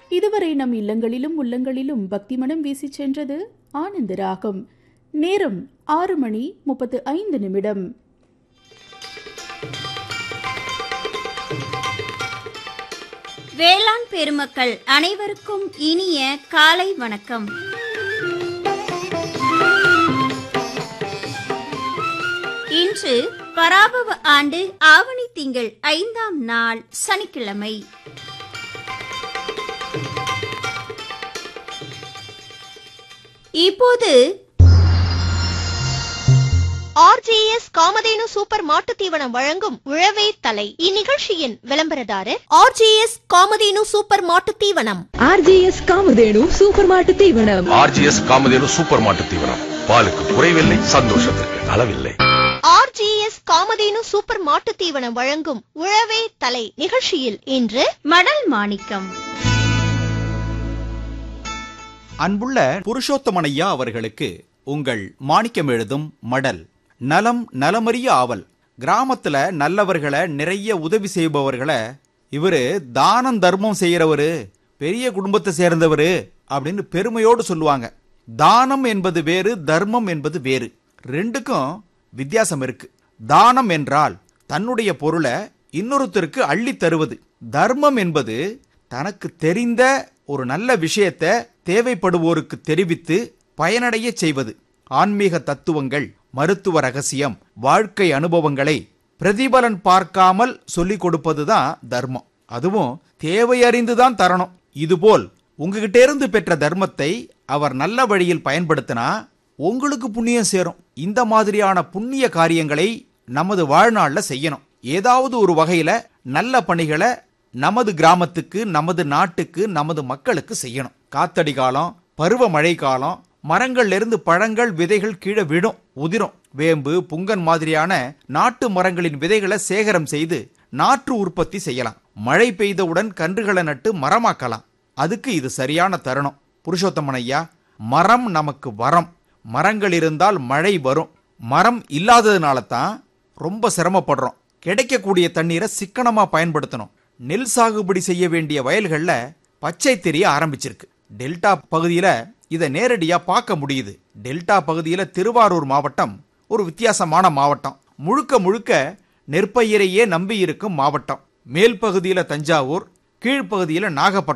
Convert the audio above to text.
இதுவரை நம் இல்லங்களிலும் உள்ளங்களிலும் பக்தி மனம் வீசிச் சென்றது ஆனந்த ராகம் நேரம் ஆறு மணி முப்பத்து ஐந்து நிமிடம் வேளாண் பெருமக்கள் அனைவருக்கும் இனிய காலை வணக்கம் இன்று பராபவ ஆண்டு ஆவணி திங்கள் ஐந்தாம் நாள் சனிக்கிழமை இப்போது ஆர்ஜேஎஸ் காமதேனு சூப்பர் மாட்டுத் தீவனம் வழங்கும் உழவே தலை இந்நிகழ்ச்சியின் விளம்பரதாரர் ஆர்ஜேஎஸ் காமதேனு சூப்பர் மாட்டுத் தீவனம் ஆர்ஜிஎஸ் காமதேனு சூப்பர் மாட்டு தீவனம் ஆர்ஜிஎஸ் காமதேனு சூப்பர் மாட்டு தீவனம் பாலுக்கு குறைவில்லை சந்தோஷத்திற்கு அளவில்லை ஆர்ஜிஎஸ் காமதேனு சூப்பர் மாட்டுத் தீவனம் வழங்கும் உழவே தலை நிகழ்ச்சியில் இன்று மடல் மாணிக்கம் அன்புள்ள புருஷோத்தமனையா அவர்களுக்கு உங்கள் மாணிக்கம் எழுதும் மடல் நலம் நலமறிய ஆவல் கிராமத்துல நல்லவர்களை நிறைய உதவி செய்பவர்களை இவரு தானம் தர்மம் செய்யறவரு பெரிய குடும்பத்தை சேர்ந்தவரு அப்படின்னு பெருமையோடு சொல்லுவாங்க தானம் என்பது வேறு தர்மம் என்பது வேறு ரெண்டுக்கும் வித்தியாசம் இருக்கு தானம் என்றால் தன்னுடைய பொருளை இன்னொருத்தருக்கு அள்ளி தருவது தர்மம் என்பது தனக்கு தெரிந்த ஒரு நல்ல விஷயத்தை தேவைப்படுவோருக்கு தெரிவித்து பயனடைய செய்வது ஆன்மீக தத்துவங்கள் மருத்துவ ரகசியம் வாழ்க்கை அனுபவங்களை பிரதிபலன் பார்க்காமல் சொல்லிக் கொடுப்பதுதான் தர்மம் அதுவும் தேவையறிந்துதான் தரணும் இதுபோல் உங்ககிட்ட இருந்து பெற்ற தர்மத்தை அவர் நல்ல வழியில் பயன்படுத்தினா உங்களுக்கு புண்ணியம் சேரும் இந்த மாதிரியான புண்ணிய காரியங்களை நமது வாழ்நாள்ல செய்யணும் ஏதாவது ஒரு வகையில நல்ல பணிகளை நமது கிராமத்துக்கு நமது நாட்டுக்கு நமது மக்களுக்கு செய்யணும் காத்தடி காலம் பருவ மழை காலம் மரங்கள்ல இருந்து பழங்கள் விதைகள் கீழே விழும் உதிரும் வேம்பு புங்கன் மாதிரியான நாட்டு மரங்களின் விதைகளை சேகரம் செய்து நாற்று உற்பத்தி செய்யலாம் மழை பெய்தவுடன் கன்றுகளை நட்டு மரமாக்கலாம் அதுக்கு இது சரியான தருணம் புருஷோத்தமன் ஐயா மரம் நமக்கு வரம் மரங்கள் இருந்தால் மழை வரும் மரம் இல்லாததுனால தான் ரொம்ப சிரமப்படுறோம் கிடைக்கக்கூடிய தண்ணீரை சிக்கனமா பயன்படுத்தணும் நெல் சாகுபடி செய்ய வேண்டிய வயல்கள்ல பச்சை தெரிய ஆரம்பிச்சிருக்கு டெல்டா பகுதியில இதை நேரடியா பார்க்க முடியுது டெல்டா பகுதியில திருவாரூர் மாவட்டம் ஒரு வித்தியாசமான மாவட்டம் முழுக்க முழுக்க நெற்பயிரையே நம்பி இருக்கும் மாவட்டம் மேல் பகுதியில தஞ்சாவூர் கீழ்ப்பகுதியில நாகப்பட்டினம்